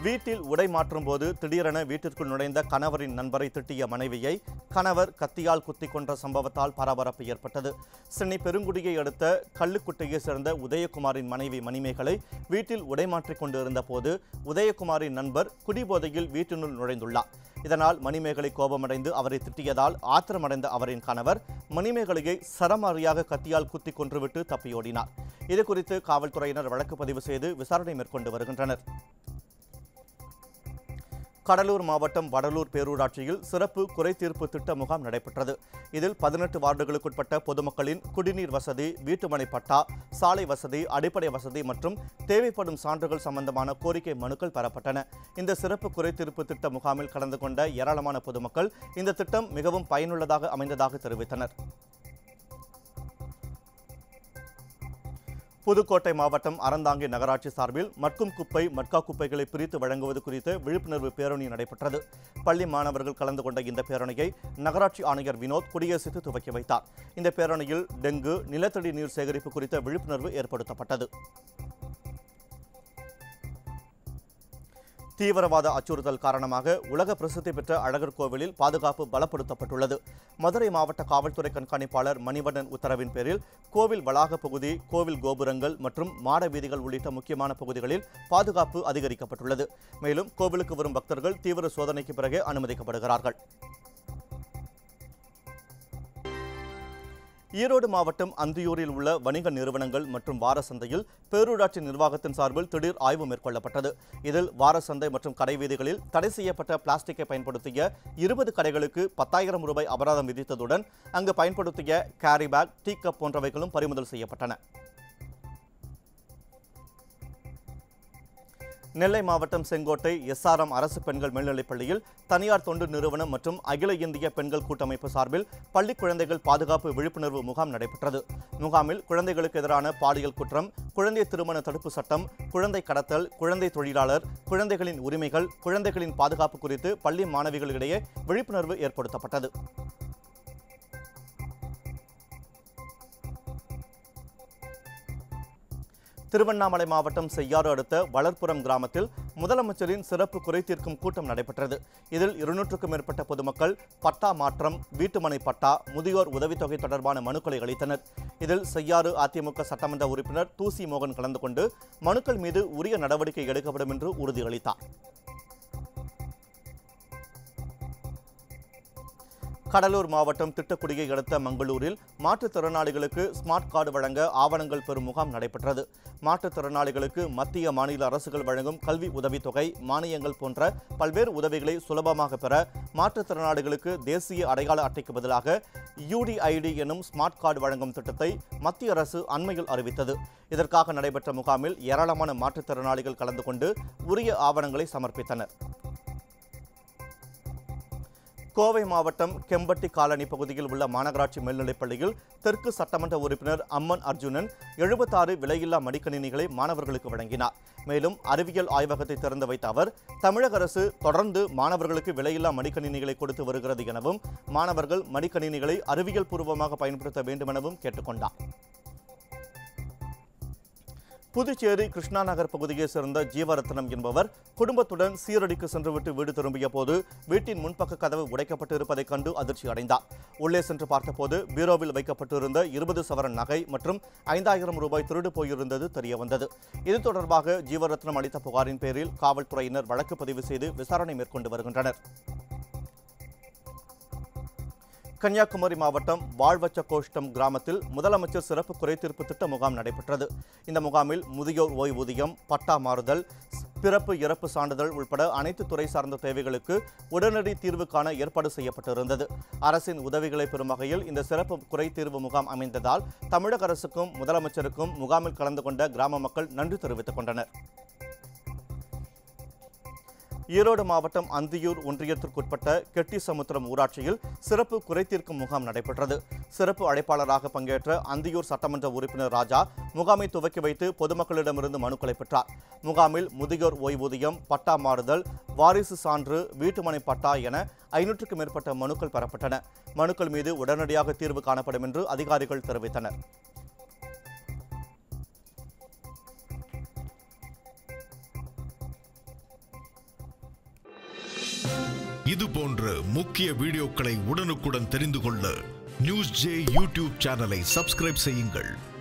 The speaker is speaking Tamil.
வீட்டில் உடை மாற்றும் போது திடீரென வீட்டிற்குள் நுழைந்த கணவரின் நண்பரை திட்டிய மனைவியை கணவர் கத்தியால் குத்தி கொன்ற சம்பவத்தால் பரபரப்பு ஏற்பட்டது சென்னை பெருங்குடியை அடுத்த கள்ளுக்குட்டையை சேர்ந்த உதயகுமாரின் மனைவி மணிமேகலை வீட்டில் உடை மாற்றிக் கொண்டிருந்த போது உதயகுமாரின் நண்பர் குடிபோதையில் வீட்டினுள் நுழைந்துள்ளார் இதனால் மணிமேகலை கோபமடைந்து அவரை திட்டியதால் ஆத்திரமடைந்த அவரின் கணவர் மணிமேகலையை சரமாரியாக கத்தியால் குத்தி கொன்றுவிட்டு தப்பியோடினார் இதுகுறித்து காவல்துறையினர் வழக்கு பதிவு செய்து விசாரணை மேற்கொண்டு வருகின்றனர் கடலூர் மாவட்டம் வடலூர் பேரூராட்சியில் சிறப்பு குறைதீர்ப்பு திட்ட முகாம் நடைபெற்றது இதில் பதினெட்டு வார்டுகளுக்குட்பட்ட பொதுமக்களின் குடிநீர் வசதி வீட்டுமனை பட்டா சாலை வசதி அடிப்படை வசதி மற்றும் தேவைப்படும் சான்றுகள் சம்பந்தமான கோரிக்கை மனுக்கள் பெறப்பட்டன இந்த சிறப்பு குறைதீர்ப்பு திட்ட முகாமில் கலந்து கொண்ட ஏராளமான பொதுமக்கள் இந்த திட்டம் மிகவும் பயனுள்ளதாக அமைந்ததாக தெரிவித்தனர் புதுக்கோட்டை மாவட்டம் அறந்தாங்கி நகராட்சி சார்பில் மட்கும் குப்பை மட்கா குப்பைகளை பிரித்து வழங்குவது குறித்த விழிப்புணர்வு பேரணி நடைபெற்றது பள்ளி மாணவர்கள் கலந்து கொண்ட இந்த பேரணியை நகராட்சி ஆணையர் வினோத் கொடியசைத்து துவக்கி வைத்தார் இந்த பேரணியில் டெங்கு நிலத்தடி நீர் சேகரிப்பு குறித்த விழிப்புணர்வு ஏற்படுத்தப்பட்டது தீவிரவாத அச்சுறுத்தல் காரணமாக உலக பிரசித்தி பெற்ற அழகர் கோவிலில் பாதுகாப்பு பலப்படுத்தப்பட்டுள்ளது மதுரை மாவட்ட காவல்துறை கண்காணிப்பாளர் மணிவண்ணன் உத்தரவின் பேரில் கோவில் வளாக பகுதி கோவில் கோபுரங்கள் மற்றும் மாட வீதிகள் உள்ளிட்ட முக்கியமான பகுதிகளில் பாதுகாப்பு அதிகரிக்கப்பட்டுள்ளது மேலும் கோவிலுக்கு வரும் பக்தர்கள் தீவிர சோதனைக்கு பிறகே அனுமதிக்கப்படுகிறார்கள் ஈரோடு மாவட்டம் அந்தியூரில் உள்ள வணிக நிறுவனங்கள் மற்றும் வார சந்தையில் பேரூராட்சி நிர்வாகத்தின் சார்பில் திடீர் ஆய்வு மேற்கொள்ளப்பட்டது இதில் வார சந்தை மற்றும் கடை வீதிகளில் தடை செய்யப்பட்ட பிளாஸ்டிக்கை பயன்படுத்திய இருபது கடைகளுக்கு பத்தாயிரம் ரூபாய் அபராதம் விதித்ததுடன் அங்கு பயன்படுத்திய கேரி பேக் டீ கப் போன்றவைகளும் பறிமுதல் செய்யப்பட்டன நெல்லை மாவட்டம் செங்கோட்டை எஸ்ஆர்எம் அரசு பெண்கள் மேல்நிலைப் பள்ளியில் தனியார் தொண்டு நிறுவனம் மற்றும் அகில இந்திய பெண்கள் கூட்டமைப்பு சார்பில் பள்ளி குழந்தைகள் பாதுகாப்பு விழிப்புணர்வு முகாம் நடைபெற்றது முகாமில் குழந்தைகளுக்கு எதிரான பாலியல் குற்றம் குழந்தை திருமண தடுப்பு சட்டம் குழந்தை கடத்தல் குழந்தை தொழிலாளர் குழந்தைகளின் உரிமைகள் குழந்தைகளின் பாதுகாப்பு குறித்து பள்ளி மாணவிகளிடையே விழிப்புணர்வு ஏற்படுத்தப்பட்டது திருவண்ணாமலை மாவட்டம் செய்யாறு அடுத்த வளர்ப்புறம் கிராமத்தில் முதலமைச்சரின் சிறப்பு குறைதீர்க்கும் கூட்டம் நடைபெற்றது இதில் இருநூற்றுக்கும் மேற்பட்ட பொதுமக்கள் பட்டா மாற்றம் வீட்டுமனை பட்டா முதியோர் உதவித்தொகை தொடர்பான மனுக்களை அளித்தனர் இதில் செய்யாறு அதிமுக சட்டமன்ற உறுப்பினர் தூசி மோகன் கலந்து கொண்டு மனுக்கள் மீது உரிய நடவடிக்கை எடுக்கப்படும் என்று உறுதியளித்தார் கடலூர் மாவட்டம் திட்டக்குடியை அடுத்த மங்களூரில் மாற்றுத்திறனாளிகளுக்கு ஸ்மார்ட் கார்டு வழங்க ஆவணங்கள் பெறும் முகாம் நடைபெற்றது மாற்றுத்திறனாளிகளுக்கு மத்திய மாநில அரசுகள் வழங்கும் கல்வி உதவித்தொகை மானியங்கள் போன்ற பல்வேறு உதவிகளை சுலபமாக பெற மாற்றுத்திறனாளிகளுக்கு தேசிய அடையாள அட்டைக்கு பதிலாக யூடிஐடி எனும் ஸ்மார்ட் கார்டு வழங்கும் திட்டத்தை மத்திய அரசு அண்மையில் அறிவித்தது இதற்காக நடைபெற்ற முகாமில் ஏராளமான மாற்றுத்திறனாளிகள் கலந்து கொண்டு உரிய ஆவணங்களை சமர்ப்பித்தனர் கோவை மாவட்டம் கெம்பட்டி காலனி பகுதியில் உள்ள மாநகராட்சி மேல்நிலைப் பள்ளியில் தெற்கு சட்டமன்ற உறுப்பினர் அம்மன் அர்ஜுனன் எழுபத்தாறு விலையில்லா மடிக்கணினிகளை மாணவர்களுக்கு வழங்கினார் மேலும் அறிவியல் ஆய்வகத்தை திறந்து வைத்த அவர் தமிழக அரசு தொடர்ந்து மாணவர்களுக்கு விலையில்லா மடிக்கணினிகளை கொடுத்து வருகிறது எனவும் மாணவர்கள் மடிக்கணினிகளை அறிவியல் பூர்வமாக பயன்படுத்த வேண்டும் எனவும் கேட்டுக்கொண்டார் புதுச்சேரி கிருஷ்ணா நகர் பகுதியைச் சேர்ந்த ஜீவரத்னம் என்பவர் குடும்பத்துடன் சீரடிக்கு சென்றுவிட்டு வீடு திரும்பிய போது வீட்டின் முன்பக்க கதவு உடைக்கப்பட்டு இருப்பதைக் கண்டு அதிர்ச்சி அடைந்தார் உள்ளே சென்று பார்த்தபோது பீரோவில் வைக்கப்பட்டிருந்த இருபது சவரன் நகை மற்றும் ஐந்தாயிரம் ரூபாய் திருடு போயிருந்தது தெரியவந்தது இது தொடர்பாக ஜீவரத்னம் அளித்த புகாரின் பேரில் காவல்துறையினர் வழக்கு பதிவு செய்து விசாரணை மேற்கொண்டு வருகின்றனர் கன்னியாகுமரி மாவட்டம் வாழ்வச்ச கோஷ்டம் கிராமத்தில் முதலமைச்சர் சிறப்பு குறைதீர்ப்பு திட்ட முகாம் நடைபெற்றது இந்த முகாமில் முதியோர் ஓய்வூதியம் பட்டா மாறுதல் பிறப்பு இறப்பு சான்றிதழ் உட்பட அனைத்து துறை சார்ந்த தேவைகளுக்கு உடனடி தீர்வு காண ஏற்பாடு செய்யப்பட்டிருந்தது அரசின் உதவிகளை பெறும் வகையில் இந்த சிறப்பு குறைதீர்வு முகாம் அமைந்ததால் தமிழக அரசுக்கும் முதலமைச்சருக்கும் முகாமில் கலந்து கொண்ட கிராம மக்கள் நன்றி தெரிவித்துக் கொண்டனர் ஈரோடு மாவட்டம் அந்தியூர் ஒன்றியத்திற்குட்பட்ட கெட்டிசமுத்திரம் ஊராட்சியில் சிறப்பு குறைதீர்க்கும் முகாம் நடைபெற்றது சிறப்பு அழைப்பாளராக பங்கேற்ற அந்தியூர் சட்டமன்ற உறுப்பினர் ராஜா முகாமை துவக்கி வைத்து பொதுமக்களிடமிருந்து மனுக்களை பெற்றார் முகாமில் முதியோர் ஓய்வூதியம் பட்டா மாறுதல் வாரிசு சான்று வீட்டுமனை பட்டா என ஐநூற்றுக்கும் மேற்பட்ட மனுக்கள் பெறப்பட்டன மனுக்கள் மீது உடனடியாக தீர்வு காணப்படும் என்று அதிகாரிகள் தெரிவித்தனர் இது போன்ற முக்கிய வீடியோக்களை உடனுக்குடன் தெரிந்து கொள்ள நியூஸ் ஜே யூடியூப் சேனலை சப்ஸ்கிரைப் செய்யுங்கள்